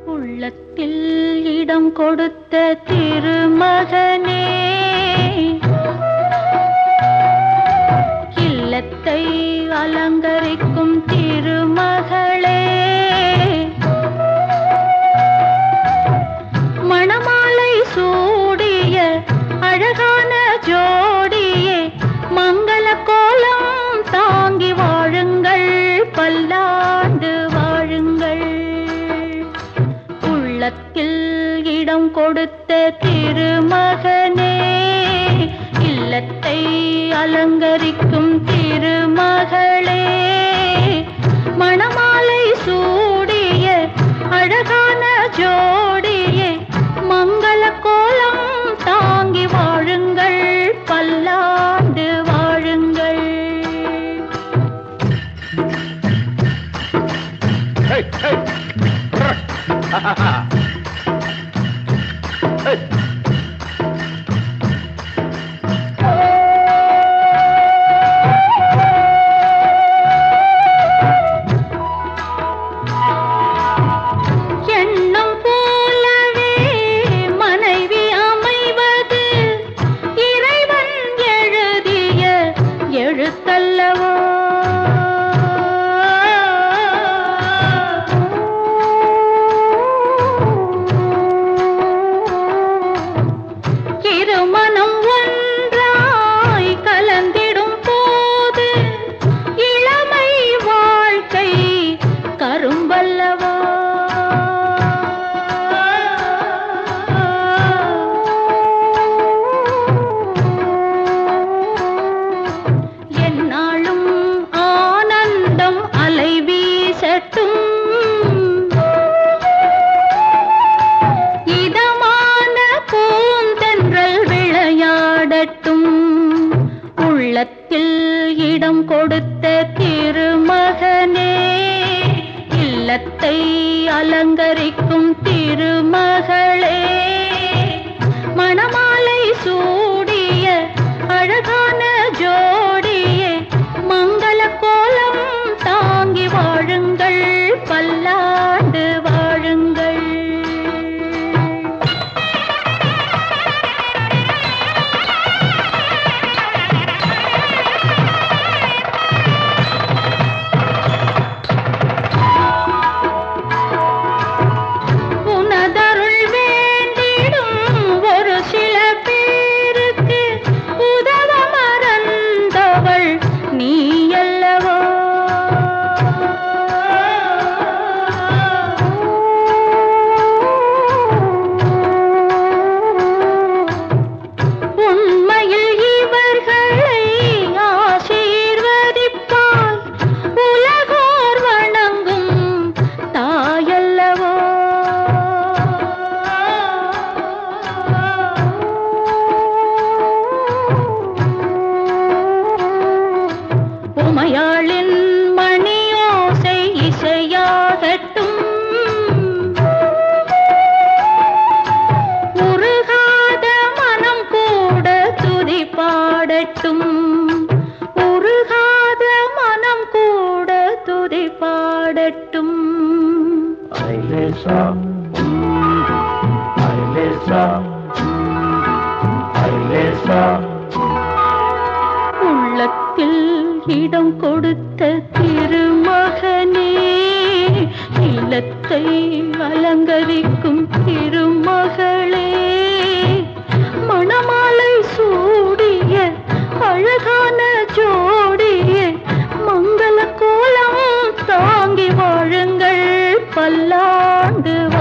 உள்ளத்தில் இடம் கொடுத்த திருமகனே இல்லத்தை அலங்கரிக்கும் திருமகளே மணமாலை சூடிய அழகான ஜோடியே மங்கள கோலம் தாங்கி வாழுங்கள் பல்லாண்டு வாழுங்கள் உள்ளத்தில் இடம் கொடுத்த திருமகனே இல்லத்தை அலங்கரிக்கும் திருமகளே மணமாலை சூடிய அழகான ஜோடியே மங்கள கோலம் தாங்கி வாழுங்கள் பல்லாண்டு வாழுங்கள் Hey, hey. hey. எண்ணம் போலவே மனைவி அமைவது இறைவன் எழுதிய எழுத்தல்லவோ இருமனம் ஒன்றாய் கலந்திடும் போது இளமை வாழ்க்கை கரும்பல்லவா என்னாலும் ஆனந்தம் அலை வீசட்டும் இதமான பூந்தென்றல் விளையாடட்டும் உள்ளத்தில் இடம் கொடுத்த திருமகனே இல்லத்தை அலங்கரிக்கும் திருமகளே மணமாலை சூடிய அழகான ஜோடியே மங்கள கோலம் தாங்கி வாழுங்கள் பல்லாண்டு வாழுங்கள் உனதருள் வேண்டிடும் ஒரு சில பேருக்கு உதவ மறந்தவள் நீ அல்லவோ உண்மையில் இவர்களை ஆசீர்வதிப்பால் உலகோர் வணங்கும் தாயல்லவோ உமையாளின் மணியோசை இசையாகட்டும் உருகாத மனம் கூட துதி பாடட்டும் உருகாத மனம் கூட துதி பாடட்டும் Ailesa. Ailesa. Ailesa. உள்ளத்தில் இடம் கொடுத்த திருமகனே இல்லத்தை அலங்கரிக்கும் திருமகளே மணமாலை சூடிய அழகான ஜோடியே மங்கள கோலம் தாங்கி வாழுங்கள் பல்லாண்டு